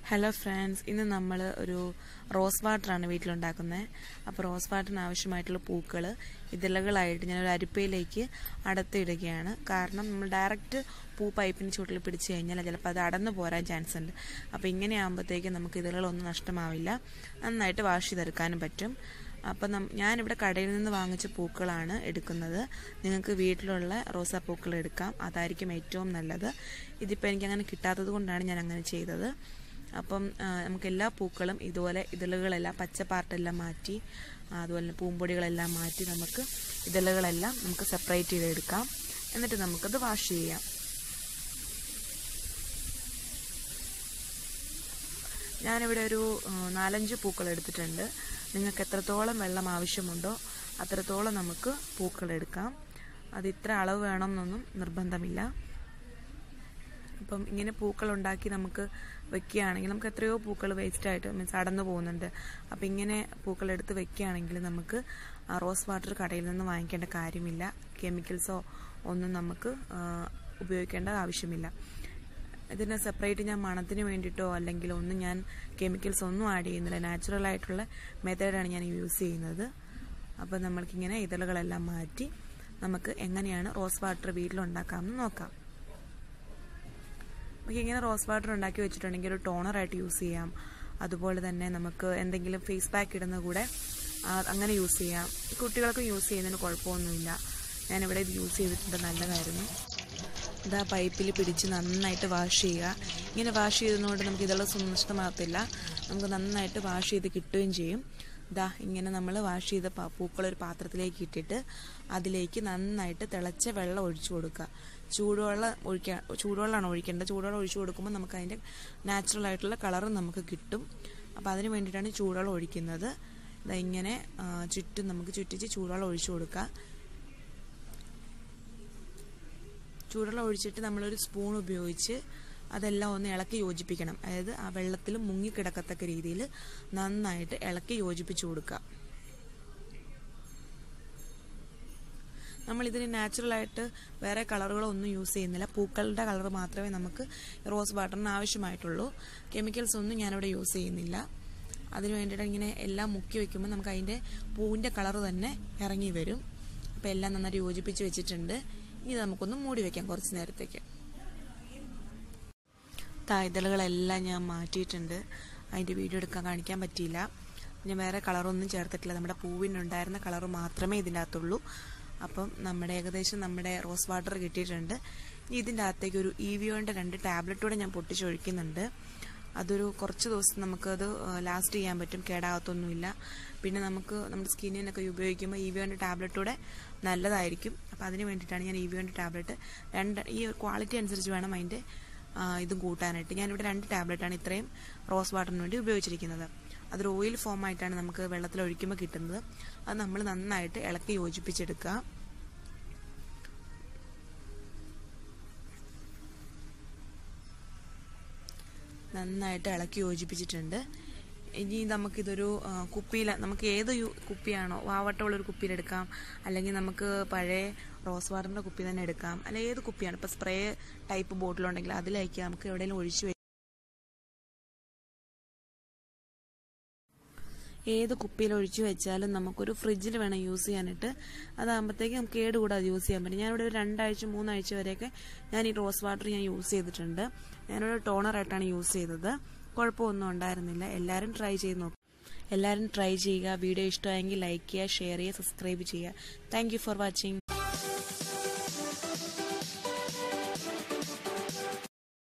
hello friends ഇന്ന് നമ്മൾ ഒരു റോസ് വാട്ടറാണ് വീട്ടിലുണ്ടാക്കുന്നത് അപ്പോൾ റോസ് വാട്ടറിന് ആവശ്യമായിട്ടുള്ള പൂക്കൾ ഇതളകളായിട്ട് ഞാൻ ഒരു അരിപ്പയിലേക്ക് അടത്തിയിടുകയാണ് കാരണം നമ്മൾ ഡയറക്റ്റ് പൂ പൈപ്പിന് ചുവട്ടിൽ പിടിച്ചു കഴിഞ്ഞാൽ ചിലപ്പോൾ അത് അടന്നു പോരാൻ ചാൻസ് ഉണ്ട് അപ്പോൾ ഇങ്ങനെ ആകുമ്പോഴത്തേക്കും നമുക്ക് ഇതളുകളൊന്നും നഷ്ടമാവില്ല നന്നായിട്ട് വാഷ് ചെയ്തെടുക്കാനും പറ്റും അപ്പം നം ഞാനിവിടെ കടയിൽ നിന്ന് വാങ്ങിച്ച പൂക്കളാണ് എടുക്കുന്നത് നിങ്ങൾക്ക് വീട്ടിലുള്ള റോസാപ്പൂക്കൾ എടുക്കാം അതായിരിക്കും ഏറ്റവും നല്ലത് ഇതിപ്പോൾ എനിക്ക് അങ്ങനെ കിട്ടാത്തത് കൊണ്ടാണ് ഞാൻ അങ്ങനെ ചെയ്തത് അപ്പം നമുക്ക് എല്ലാ പൂക്കളും ഇതുപോലെ ഇതളുകളെല്ലാം പച്ച പാർട്ടെല്ലാം മാറ്റി അതുപോലെ തന്നെ പൂമ്പൊടികളെല്ലാം മാറ്റി നമുക്ക് ഇതളുകളെല്ലാം നമുക്ക് സെപ്പറേറ്റ് ചെയ്തെടുക്കാം എന്നിട്ട് നമുക്കത് വാഷ് ചെയ്യാം ഞാനിവിടെ ഒരു നാലഞ്ച് പൂക്കൾ എടുത്തിട്ടുണ്ട് നിങ്ങൾക്ക് എത്രത്തോളം വെള്ളം ആവശ്യമുണ്ടോ അത്രത്തോളം നമുക്ക് പൂക്കൾ എടുക്കാം അത് ഇത്ര അളവ് വേണമെന്നൊന്നും നിർബന്ധമില്ല അപ്പം ഇങ്ങനെ പൂക്കൾ ഉണ്ടാക്കി നമുക്ക് വെക്കുകയാണെങ്കിൽ നമുക്ക് എത്രയോ പൂക്കൾ വേസ്റ്റ് ആയിട്ട് മീൻസ് അടന്നു പോകുന്നുണ്ട് അപ്പം ഇങ്ങനെ പൂക്കൾ എടുത്ത് വെക്കുകയാണെങ്കിൽ നമുക്ക് റോസ് വാട്ടർ കടയിൽ നിന്ന് വാങ്ങിക്കേണ്ട കാര്യമില്ല കെമിക്കൽസോ ഒന്നും നമുക്ക് ഉപയോഗിക്കേണ്ട ആവശ്യമില്ല ഇതിന് സെപ്പറേറ്റ് ഞാൻ മണത്തിന് വേണ്ടിയിട്ടോ അല്ലെങ്കിൽ ഒന്നും ഞാൻ കെമിക്കൽസ് ഒന്നും ആഡ് ചെയ്യുന്നില്ല നാച്ചുറൽ ആയിട്ടുള്ള മെത്തേഡാണ് ഞാൻ യൂസ് ചെയ്യുന്നത് അപ്പോൾ നമ്മൾക്കിങ്ങനെ ഇതളുകളെല്ലാം മാറ്റി നമുക്ക് എങ്ങനെയാണ് റോസ് വാട്ടർ വീട്ടിലുണ്ടാക്കാമെന്ന് നോക്കാം നമുക്ക് ഇങ്ങനെ റോസ് വാട്ടർ ഉണ്ടാക്കി വെച്ചിട്ടുണ്ടെങ്കിൽ ഒരു ടോണറായിട്ട് യൂസ് ചെയ്യാം അതുപോലെ തന്നെ നമുക്ക് എന്തെങ്കിലും ഫേസ് പാക്ക് ഇടുന്ന കൂടെ അങ്ങനെ യൂസ് ചെയ്യാം കുട്ടികൾക്ക് യൂസ് ചെയ്യുന്നതിന് കുഴപ്പമൊന്നുമില്ല ഞാനിവിടെ ഇത് യൂസ് ചെയ്തിട്ടുണ്ട് നല്ലതായിരുന്നു ഇതാ പൈപ്പിൽ പിടിച്ച് നന്നായിട്ട് വാഷ് ചെയ്യുക ഇങ്ങനെ വാഷ് ചെയ്തതുകൊണ്ട് നമുക്ക് ഇതുള്ള സുനഷ്ടമാകത്തില്ല നമുക്ക് നന്നായിട്ട് വാഷ് ചെയ്ത് കിട്ടുകയും ചെയ്യും ഇതാ ഇങ്ങനെ നമ്മൾ വാഷ് ചെയ്ത പൂക്കൾ ഒരു പാത്രത്തിലേക്ക് ഇട്ടിട്ട് അതിലേക്ക് നന്നായിട്ട് തിളച്ച വെള്ളം ഒഴിച്ചു കൊടുക്കുക ചൂടുവെള്ളം ഒഴിക്കാൻ ചൂടുവെള്ളമാണ് ഒഴിക്കേണ്ടത് ചൂടുവെള്ളം ഒഴിച്ചു കൊടുക്കുമ്പോൾ നമുക്ക് അതിൻ്റെ നാച്ചുറൽ ആയിട്ടുള്ള കളറും നമുക്ക് കിട്ടും അപ്പോൾ അതിന് വേണ്ടിയിട്ടാണ് ചൂടുവെള്ളം ഒഴിക്കുന്നത് ഇതാ ഇങ്ങനെ ചുറ്റും നമുക്ക് ചുറ്റിച്ച് ചൂടുവെള്ളം ഒഴിച്ചു കൊടുക്കുക ചൂടുവെള്ളം ഒഴിച്ചിട്ട് നമ്മളൊരു സ്പൂൺ ഉപയോഗിച്ച് അതെല്ലാം ഒന്ന് ഇളക്കി യോജിപ്പിക്കണം അതായത് ആ വെള്ളത്തിൽ മുങ്ങിക്കിടക്കത്തക്ക രീതിയിൽ നന്നായിട്ട് ഇളക്കി യോജിപ്പിച്ചു കൊടുക്കുക നമ്മൾ ഇതിന് നാച്ചുറലായിട്ട് വേറെ കളറുകളോ ഒന്നും യൂസ് ചെയ്യുന്നില്ല പൂക്കളുടെ കളർ മാത്രമേ നമുക്ക് റോസ് വാട്ടറിന് ആവശ്യമായിട്ടുള്ളൂ കെമിക്കൽസ് ഒന്നും ഞാനിവിടെ യൂസ് ചെയ്യുന്നില്ല അതിന് വേണ്ടിയിട്ട് ഇങ്ങനെ എല്ലാം മുക്കി വെക്കുമ്പോൾ നമുക്ക് അതിൻ്റെ പൂവിൻ്റെ കളർ തന്നെ ഇറങ്ങി വരും അപ്പോൾ എല്ലാം നന്നായിട്ട് യോജിപ്പിച്ച് വെച്ചിട്ടുണ്ട് ഇനി നമുക്കൊന്ന് മൂടി വെക്കാം കുറച്ച് നേരത്തേക്ക് തായ്തലുകളെല്ലാം ഞാൻ മാറ്റിയിട്ടുണ്ട് അതിൻ്റെ വീഡിയോ എടുക്കാൻ കാണിക്കാൻ പറ്റിയില്ല ഞാൻ വേറെ കളറൊന്നും ചേർത്തിട്ടില്ല നമ്മുടെ പൂവിനുണ്ടായിരുന്ന കളർ മാത്രമേ ഇതിൻ്റെ അകത്തുള്ളൂ അപ്പം നമ്മുടെ ഏകദേശം നമ്മുടെ റോസ് വാട്ടർ കിട്ടിയിട്ടുണ്ട് ഇനി ഇതിൻ്റെ അകത്തേക്ക് ഒരു ഇ വിയോൻ്റെ രണ്ട് ടാബ്ലറ്റൂടെ ഞാൻ പൊട്ടിച്ചൊഴിക്കുന്നുണ്ട് അതൊരു കുറച്ച് ദിവസം നമുക്കത് ലാസ്റ്റ് ചെയ്യാൻ പറ്റും കേടാകത്തൊന്നുമില്ല പിന്നെ നമുക്ക് നമ്മുടെ സ്കിന്നിനൊക്കെ ഉപയോഗിക്കുമ്പോൾ ഇ വിയോൻ്റെ ടാബ്ലറ്റൂടെ നല്ലതായിരിക്കും അപ്പോൾ അതിന് വേണ്ടിയിട്ടാണ് ഞാൻ ഇ വിയോൻ്റെ ടാബ്ലറ്റ് രണ്ട് ഈ ക്വാളിറ്റി അനുസരിച്ച് വേണം അതിൻ്റെ ഇതും കൂട്ടാനായിട്ട് ഞാനിവിടെ രണ്ട് ടാബ്ലറ്റാണ് ഇത്രയും റോസ് വാട്ടറിന് വേണ്ടി ഉപയോഗിച്ചിരിക്കുന്നത് അതൊരു ഓയിൽ ഫോം ആയിട്ടാണ് നമുക്ക് വെള്ളത്തിൽ ഒഴിക്കുമ്പോൾ കിട്ടുന്നത് അത് നമ്മൾ നന്നായിട്ട് ഇളക്കി യോജിപ്പിച്ചെടുക്കുക നന്നായിട്ട് ഇളക്കി യോജിപ്പിച്ചിട്ടുണ്ട് ഇനി നമുക്കിതൊരു കുപ്പിയിൽ നമുക്ക് ഏത് കുപ്പിയാണോ വാവട്ടമുള്ളൊരു കുപ്പിയിലെടുക്കാം അല്ലെങ്കിൽ നമുക്ക് പഴയ റോസ് വാട്ടറിൻ്റെ കുപ്പി തന്നെ എടുക്കാം അല്ല ഏത് കുപ്പിയാണ് ഇപ്പോൾ സ്പ്രേ ടൈപ്പ് ബോട്ടിലുണ്ടെങ്കിൽ അതിലേക്ക് നമുക്ക് എവിടെയെങ്കിലും ഒഴിച്ചു ഏത് കുപ്പിയിൽ ഒഴിച്ചു വെച്ചാലും നമുക്കൊരു ഫ്രിഡ്ജിൽ വേണം യൂസ് ചെയ്യാനായിട്ട് അതാകുമ്പോഴത്തേക്ക് നമുക്ക് കേടുകൂടാതെ യൂസ് ചെയ്യാൻ പറ്റും ഞാനിവിടെ ഒരു രണ്ടാഴ്ച മൂന്നാഴ്ച വരെയൊക്കെ ഞാൻ ഈ റോസ് വാട്ടർ ഞാൻ യൂസ് ചെയ്തിട്ടുണ്ട് ഞാനിവിടെ ടോണറായിട്ടാണ് യൂസ് ചെയ്തത് കുഴപ്പമൊന്നും ഉണ്ടായിരുന്നില്ല എല്ലാവരും ട്രൈ ചെയ്ത് നോക്കും എല്ലാവരും ട്രൈ ചെയ്യുക വീഡിയോ ഇഷ്ടമായെങ്കിൽ ലൈക്ക് ചെയ്യുക ഷെയർ ചെയ്യുക സബ്സ്ക്രൈബ് ചെയ്യുക താങ്ക് ഫോർ വാച്ചിങ്